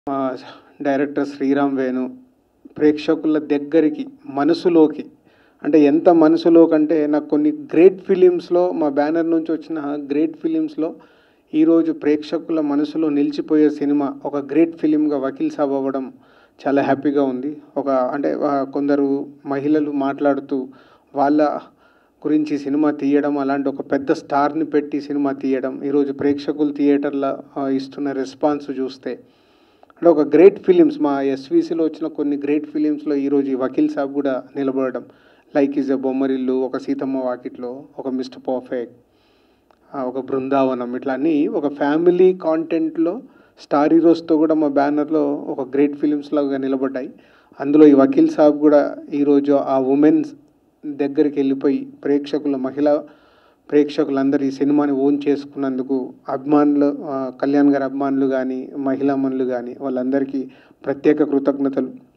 మా డైరెక్టర్ శ్రీరామ్ వేణు ప్రేక్షకుల దగ్గరికి మనసులోకి అంటే ఎంత మనసులోకి అంటే నాకు కొన్ని గ్రేట్ ఫిలిమ్స్లో మా బ్యానర్ నుంచి వచ్చిన గ్రేట్ ఫిలిమ్స్లో ఈరోజు ప్రేక్షకుల మనసులో నిలిచిపోయే సినిమా ఒక గ్రేట్ ఫిలింగా వకీల్ సాబ్ అవ్వడం చాలా హ్యాపీగా ఉంది ఒక అంటే ఆ, కొందరు మహిళలు మాట్లాడుతూ వాళ్ళ గురించి సినిమా తీయడం అలాంటి ఒక పెద్ద స్టార్ని పెట్టి సినిమా తీయడం ఈరోజు ప్రేక్షకులు థియేటర్లో ఆ, ఇస్తున్న రెస్పాన్స్ చూస్తే అంటే ఒక గ్రేట్ ఫిలిమ్స్ మా ఎస్విసిలో వచ్చిన కొన్ని గ్రేట్ ఫిలిమ్స్లో ఈరోజు ఈ వకీల్ సాబ్ కూడా నిలబడడం లైక్ ఈజ్ ఎ బొమ్మరిల్లు ఒక సీతమ్మ వాకిట్లో ఒక మిస్టర్ పర్ఫెక్ట్ ఒక బృందావనం ఇట్లా అన్నీ ఒక ఫ్యామిలీ కాంటెంట్లో స్టార్ హీరోస్తో కూడా మా బ్యానర్లో ఒక గ్రేట్ ఫిలిమ్స్ లాగా నిలబడ్డాయి అందులో ఈ వకీల్ సాబ్ కూడా ఈరోజు ఆ ఉమెన్స్ దగ్గరికి వెళ్ళిపోయి ప్రేక్షకుల మహిళ ప్రేక్షకులందరూ ఈ సినిమాని ఓన్ చేసుకున్నందుకు అభిమానులు ఆ, కళ్యాణ్ గారి అభిమానులు కానీ మహిళామణులు కానీ వాళ్ళందరికీ ప్రత్యేక కృతజ్ఞతలు